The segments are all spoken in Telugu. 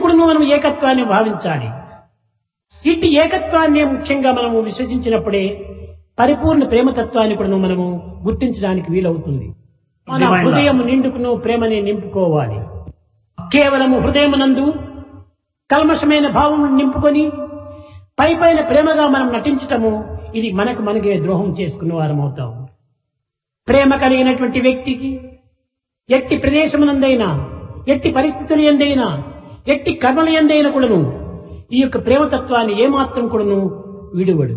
కూడాను మనం ఏకత్వాన్ని భావించాలి ఇట్టి ఏకత్వాన్ని ముఖ్యంగా మనము విశ్వసించినప్పుడే పరిపూర్ణ ప్రేమతత్వాన్ని కూడా మనము గుర్తించడానికి వీలవుతుంది మన Divine love. హృదయం నిండుకును ప్రేమని నింపుకోవాలి కేవలము హృదయమునందు కల్మషమైన భావం నింపుకొని పై పైన ప్రేమగా మనం నటించటము ఇది మనకు మనకే ద్రోహం చేసుకున్న వారం అవుతాం ప్రేమ కలిగినటువంటి వ్యక్తికి ఎట్టి ప్రదేశమునందైనా ఎట్టి పరిస్థితులు ఎందైనా ఎట్టి కర్మల ఎందైనా కూడాను ఈ యొక్క ప్రేమతత్వాన్ని ఏమాత్రం కూడాను విడువడు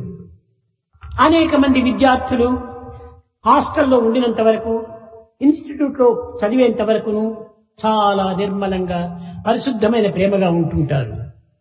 అనేక మంది విద్యార్థులు హాస్టల్లో ఉండినంత వరకు ఇన్స్టిట్యూట్ లో చదివేంత వరకును చాలా నిర్మలంగా పరిశుద్ధమైన ప్రేమగా ఉంటుంటారు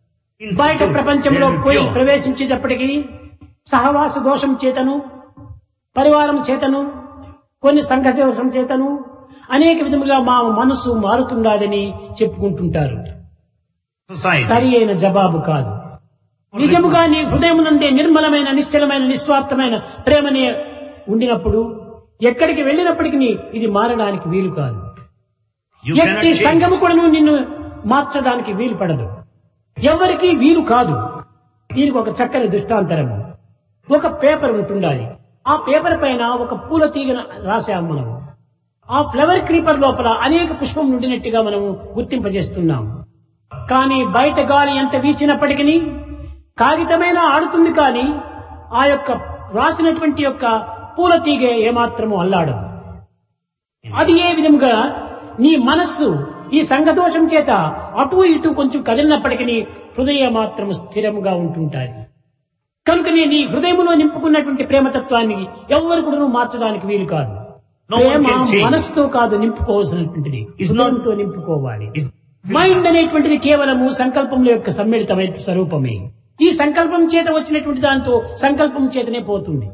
బయట ప్రపంచంలో పోయి ప్రవేశించేటప్పటికీ సహవాస దోషం చేతను పరివారం చేతను కొన్ని సంఘ దోషం చేతను అనేక విధములుగా మా మనసు మారుతుండాలని చెప్పుకుంటుంటారు Society. సరి అయిన జవాబు కాదు నిజముగా నీ హృదయం నుండే నిర్మలమైన నిశ్చలమైన నిస్వార్థమైన ప్రేమనే ఉండినప్పుడు ఎక్కడికి వెళ్ళినప్పటికీ ఇది మారడానికి వీలు కాదు You cannot ఎట్టి change. సంఘము కూడాను నిన్ను మార్చడానికి వీలు పడదు ఎవరికి వీలు కాదు దీనికి ఒక చక్కని దృష్టాంతరము ఒక పేపర్ ఉంటుండాలి ఆ పేపర్ పైన ఒక పూల తీగను రాసాము మనము ఆ ఫ్లవర్ క్రీపర్ లోపల అనేక పుష్పం నుండినట్టుగా మనము గుర్తింపజేస్తున్నాము కానీ బయట గాలి ఎంత వీచినప్పటికీ కాగితమైన ఆడుతుంది కానీ ఆ యొక్క రాసినటువంటి యొక్క పూల తీగ ఏమాత్రము అల్లాడదు అది ఏ విధముగా నీ మనస్సు ఈ సంఘదోషం చేత అటు ఇటు కొంచెం కదిలినప్పటికీ హృదయ మాత్రం స్థిరముగా ఉంటుంటాయి కనుకనే నీ హృదయంలో నింపుకున్నటువంటి ప్రేమతత్వాన్ని ఎవ్వరు కూడా మార్చడానికి వీలు కాదు No one Prema can change. మనస్సుతో కాదు నింపుకోవాల్సినటువంటిది It's not- హృదయంతో నింపుకోవాలి Is- మైండ్ అనేటువంటిది కేవలము సంకల్పముల యొక్క సమ్మిళితమైన స్వరూపమే ఈ సంకల్పం చేత వచ్చినటువంటి దాంతో సంకల్పం చేతనే పోతుంది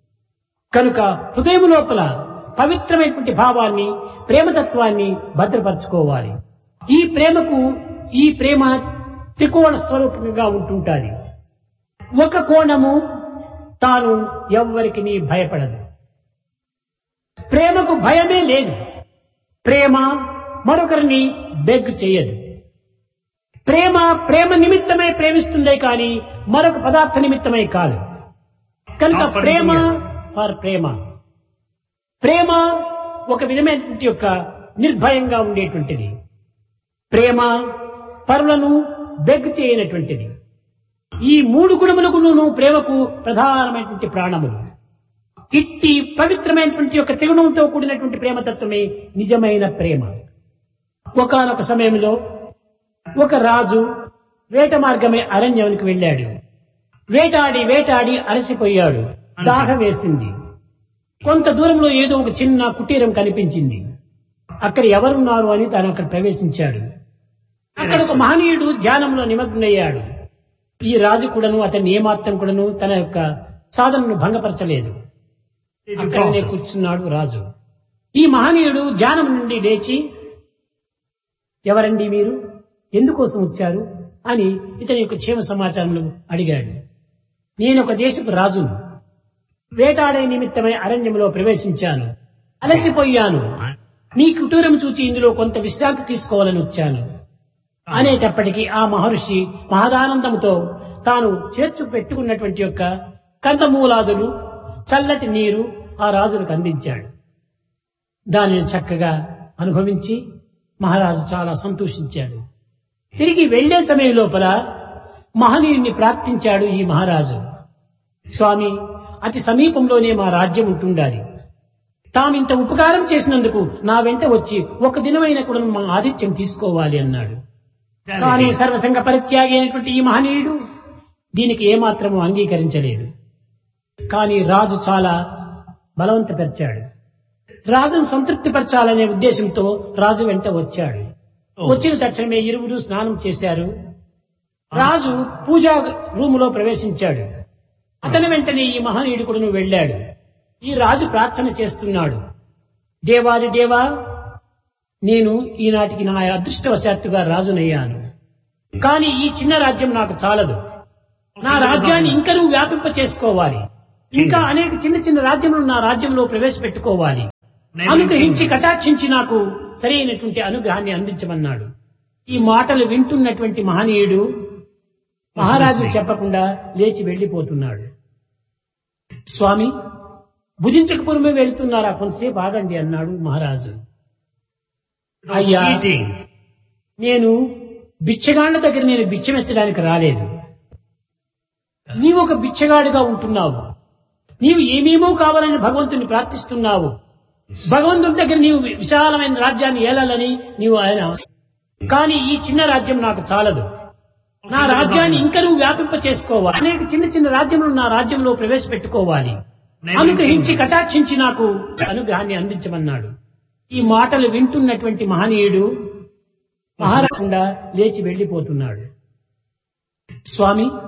కనుక హృదయం లోపల పవిత్రమైనటువంటి భావాన్ని ప్రేమతత్వాన్ని భద్రపరచుకోవాలి ఈ ప్రేమకు ఈ ప్రేమ త్రికోణ స్వరూపంగా ఉంటుంటాది ఒక కోణము తాను ఎవ్వరికి భయపడదు ప్రేమకు భయమే లేదు ప్రేమ మరొకరిని బెగ్ చేయదు ప్రేమ ప్రేమ నిమిత్తమై ప్రేమిస్తుందే కానీ మరొక పదార్థ నిమిత్తమై కాదు కనుక Not for ప్రేమ anything else. ఫర్ ప్రేమ ప్రేమ ఒక విధమైనటువంటి యొక్క నిర్భయంగా ఉండేటువంటిది ప్రేమ పరులను బెగ్ చేయనటువంటిది ఈ మూడు గుణములకును ప్రేమకు ప్రధానమైనటువంటి ప్రాణములు ఇట్టి పవిత్రమైనటువంటి యొక్క త్రిగుణంతో కూడినటువంటి ప్రేమతత్వమే నిజమైన ప్రేమ ఒకానొక సమయంలో ఒక రాజు వేట మార్గమే అరణ్యానికి వెళ్ళాడు వేటాడి వేటాడి అలసిపోయాడు దాహం వేసింది కొంత దూరంలో ఏదో ఒక చిన్న కుటీరం కనిపించింది అక్కడ ఎవరున్నారు అని తాను అక్కడ ప్రవేశించాడు అక్కడ ఒక మహనీయుడు ధ్యానంలో నిమగ్నయ్యాడు ఈ రాజు కూడాను అతన్ని ఏమాత్రం కూడాను తన యొక్క సాధనను భంగపరచలేదు అక్కడనే కూర్చున్నాడు రాజు ఈ మహనీయుడు ధ్యానం నుండి లేచి ఎవరండి మీరు ఎందుకోసం వచ్చారు అని ఇతని యొక్క క్షేమ సమాచారంలో అడిగాడు నేను ఒక దేశపు రాజును వేటాడే నిమిత్తమై అరణ్యంలో ప్రవేశించాను అలసిపోయాను నీ కుటూరం చూచి ఇందులో కొంత విశ్రాంతి తీసుకోవాలని వచ్చాను అనేటప్పటికీ ఆ మహర్షి మహదానందంతో తాను చేర్చు పెట్టుకున్నటువంటి యొక్క కందమూలాదులు చల్లటి నీరు ఆ రాజులకు అందించాడు దానిని చక్కగా అనుభవించి మహారాజు చాలా సంతోషించాడు తిరిగి వెళ్లే సమయం లోపల మహనీయుణ్ణి ప్రార్థించాడు ఈ మహారాజు స్వామి అతి సమీపంలోనే మా రాజ్యం ఉంటుండాలి తామింత ఉపకారం చేసినందుకు నా వెంట వచ్చి ఒక దినమైన కూడా మా ఆతిథ్యం తీసుకోవాలి అన్నాడు కానీ సర్వసంగ పరిత్యాగి అయినటువంటి ఈ మహనీయుడు దీనికి ఏమాత్రము అంగీకరించలేదు కానీ రాజు చాలా బలవంతపరిచాడు రాజును సంతృప్తిపరచాలనే ఉద్దేశంతో రాజు వెంట వచ్చాడు వచ్చిన తక్షణమే ఇరువురు స్నానం చేశారు రాజు పూజా రూములో ప్రవేశించాడు అతని వెంటనే ఈ మహనీయుడు కూడా వెళ్ళాడు ఈ రాజు ప్రార్థన చేస్తున్నాడు దేవాది దేవా నేను ఈనాటికి నా అదృష్టవశాత్తుగా రాజునయ్యాను కానీ ఈ చిన్న రాజ్యం నాకు చాలదు నా రాజ్యాన్ని ఇంకా నువ్వు వ్యాపింప చేసుకోవాలి ఇంకా అనేక చిన్న చిన్న రాజ్యములు నా రాజ్యంలో ప్రవేశపెట్టుకోవాలి అనుగ్రహించి కటాక్షించి నాకు సరైనటువంటి అనుగ్రహాన్ని అందించమన్నాడు ఈ మాటలు వింటున్నటువంటి మహనీయుడు మహారాజు చెప్పకుండా లేచి వెళ్లిపోతున్నాడు స్వామి భుజించకపురమే వెళ్తున్నారా కొంతసేపు ఆగండి అన్నాడు మహారాజు అయ్యా. Eating. నేను బిచ్చగాళ్ల దగ్గర నేను బిచ్చమెత్తడానికి రాలేదు నీవు ఒక బిచ్చగాడిగా ఉంటున్నావు నీవు ఏమేమో కావాలని భగవంతుని ప్రార్థిస్తున్నావు భగవంతుని దగ్గర నీవు విశాలమైన రాజ్యాన్ని ఏలాలని నీవు ఆయన కానీ ఈ చిన్న రాజ్యం నాకు చాలదు నా రాజ్యాన్ని ఇంకా నువ్వు వ్యాపింప చేసుకోవాలి అనేక చిన్న చిన్న రాజ్యములు నా రాజ్యంలో ప్రవేశపెట్టుకోవాలి అనుగ్రహించి కటాక్షించి నాకు అనుగ్రహాన్ని అందించమన్నాడు ఈ మాటలు వింటున్నటువంటి మహనీయుడు మహారాజు లేచి వెళ్లిపోతున్నాడు స్వామి